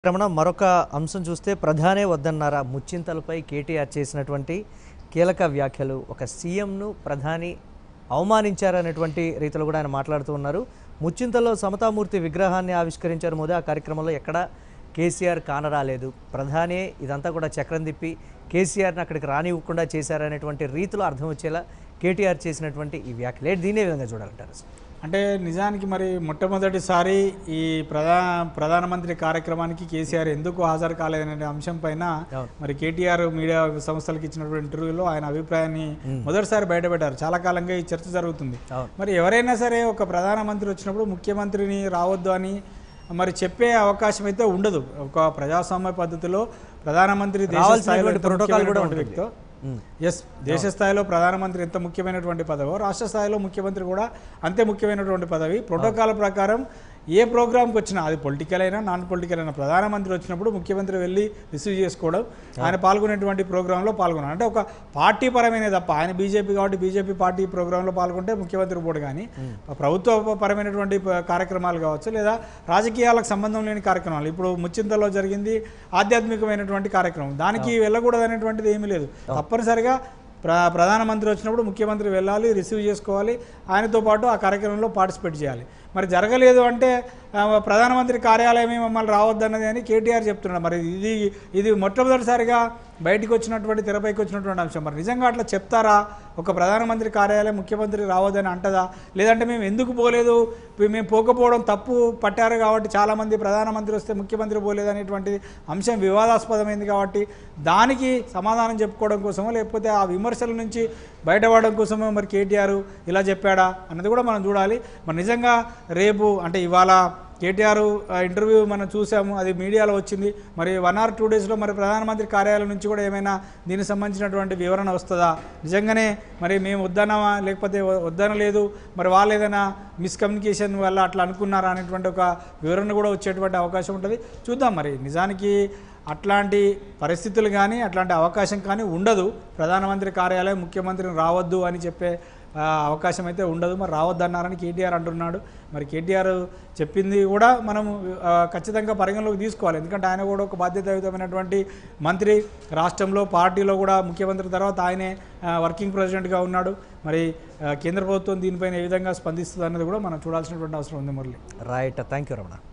రమణ మరొక అంశం చూస్తే ప్రధానే వద్దన్నారా ముచ్చింతలపై కేటీఆర్ చేసినటువంటి కీలక వ్యాఖ్యలు ఒక సీఎంను ప్రధాని అవమానించారనేటువంటి రీతిలో కూడా ఆయన మాట్లాడుతూ ఉన్నారు ముచ్చింతల్లో సమతామూర్తి విగ్రహాన్ని ఆవిష్కరించారు మోదీ ఆ కార్యక్రమంలో ఎక్కడ కేసీఆర్ కానరాలేదు ప్రధానే ఇదంతా కూడా చక్రం తిప్పి కేసీఆర్ని అక్కడికి రానివ్వకుండా చేశారనేటువంటి రీతిలో అర్థం వచ్చేలా కేటీఆర్ చేసినటువంటి ఈ వ్యాఖ్యలు ఏంటి దీనే విధంగా చూడాలంటారు అసలు? అంటే నిజానికి మరి మొట్టమొదటిసారి ఈ ప్రధా ప్రధానమంత్రి కార్యక్రమానికి కేసీఆర్ ఎందుకు హాజరు కాలేదనే అంశం పైన అవును. మరి కేటీఆర్ మీడియా సంస్థలకు ఇచ్చినటువంటి ఇంటర్వ్యూలో ఆయన అభిప్రాయాన్ని మొదటిసారి బయటపెట్టారు చాలా కాలంగా ఈ చర్చ జరుగుతుంది అవును మరి ఎవరైనా సరే ఒక ప్రధానమంత్రి వచ్చినప్పుడు ముఖ్యమంత్రిని రావద్దు అని మరి చెప్పే అవకాశం అయితే ఉండదు ఒక ప్రజాస్వామ్య పద్ధతిలో ప్రధానమంత్రి దేశ స్థాయిలో రావాల్సినటువంటి ఎంత ప్రోటోకాల్ కూడా ముఖ్యమైనటువంటి ఉంటుంది. వ్యక్తో ఉమ్. ఎస్ దేశ స్థాయిలో ప్రధానమంత్రి ఎంత ముఖ్యమైనటువంటి పదవో రాష్ట్ర స్థాయిలో ముఖ్యమంత్రి కూడా అంతే ముఖ్యమైనటువంటి పదవి ప్రోటోకాల్ ప్రకారం ఏ ప్రోగ్రామ్కి వచ్చినా అది పొలిటికల్ అయినా నాన్ పొలిటికల్ అయినా ప్రధానమంత్రి వచ్చినప్పుడు ముఖ్యమంత్రి వెళ్ళి రిసీవ్ చేసుకోవడం ఆయన పాల్గొనేటువంటి ప్రోగ్రాంలో పాల్గొనడం అంటే ఒక పార్టీ పరమైన తప్ప ఆయన బీజేపీ కాబట్టి బీజేపీ పార్టీ ప్రోగ్రాంలో పాల్గొంటే ముఖ్యమంత్రి పోడు కానీ ప్రభుత్వ పరమైనటువంటి ప- కార్యక్రమాలు కావచ్చు లేదా రాజకీయాలకు సంబంధం లేని కార్యక్రమాలు ఇప్పుడు ముచ్చింతలో జరిగింది ఆధ్యాత్మికమైనటువంటి కార్యక్రమం దానికి వెళ్ళకూడదు అనేటువంటిది ఏమీ లేదు తప్పనిసరిగా ప్ర ప్రధానమంత్రి వచ్చినప్పుడు ముఖ్యమంత్రి వెళ్ళాలి రిసీవ్ చేసుకోవాలి ఆయనతో పాటు ఆ కార్యక్రమంలో పార్టిసిపేట్ చేయాలి మరి జరగలేదు అంటే ఆ, ప్రధానమంత్రి కార్యాలయమే మమ్మల్ని రావద్దన్నది అని కేటీఆర్ చెప్తున్నాడు మరి ఇది ఇది మొట్టమొదటిసారిగా బయటికి వచ్చినటువంటి తెరపైకి వచ్చినటువంటి అంశం మరి నిజంగా అట్లా చెప్తారా ఒక ప్రధానమంత్రి కార్యాలయం ముఖ్యమంత్రి రావద్దని అంటదా లేదంటే మేము ఎందుకు పోలేదు మేము పోకపోవడం తప్పు పట్టారు కాబట్టి చాలామంది ప్రధానమంత్రి వస్తే ముఖ్యమంత్రి పోలేదు అనేటువంటి అంశం వివాదాస్పదమైంది కాబట్టి దానికి సమాధానం చెప్పుకోవడం కోసమో లేకపోతే ఆ విమర్శల నుంచి బయటపడడం కోసమో మరి కేటీఆర్ ఇలా చెప్పాడా అన్నది కూడా మనం చూడాలి మరి నిజంగా రేపు అంటే ఇవాళ కేటీఆర్ ఆ, ఇంటర్వ్యూ మనం చూసాము అది మీడియాలో వచ్చింది మరి వన్ ఆర్ టూ డేస్లో మరి ప్రధానమంత్రి కార్యాలయం నుంచి కూడా ఏమైనా దీనికి సంబంధించినటువంటి వివరణ వస్తుందా నిజంగానే మరి మేము వద్దనమా లేకపోతే వ- వద్దనలేదు మరి వాళ్ళు ఏదైనా మిస్కమ్యూనికేషన్ వల్ల అట్లా అనుకున్నారా అనేటువంటి ఒక వివరణ కూడా వచ్చేటువంటి అవకాశం ఉంటుంది చూద్దాం మరి నిజానికి అట్లాంటి పరిస్థితులు కానీ అట్లాంటి అవకాశం కానీ ఉండదు ప్రధానమంత్రి కార్యాలయం ముఖ్యమంత్రిని రావద్దు అని చెప్పే ఆ, అవకాశం అయితే ఉండదు మరి రావద్దన్నారని కేటీఆర్ అంటున్నాడు మరి కేటీఆర్ చెప్పింది కూడా మనం ఆ, ఖచ్చితంగా పరిగణలోకి తీసుకోవాలి ఎందుకంటే ఆయన కూడా ఒక బాధ్యతాయుతమైనటువంటి మంత్రి రాష్ట్రంలో పార్టీలో కూడా ముఖ్యమంత్రి తర్వాత ఆయనే ఆ, వర్కింగ్ ప్రెసిడెంట్గా ఉన్నాడు మరి ఆ, కేంద్ర ప్రభుత్వం దీనిపైన ఏ విధంగా స్పందిస్తుంది అన్నది కూడా మనం చూడాల్సినటువంటి అవసరం ఉంది Murali right thank you Ramana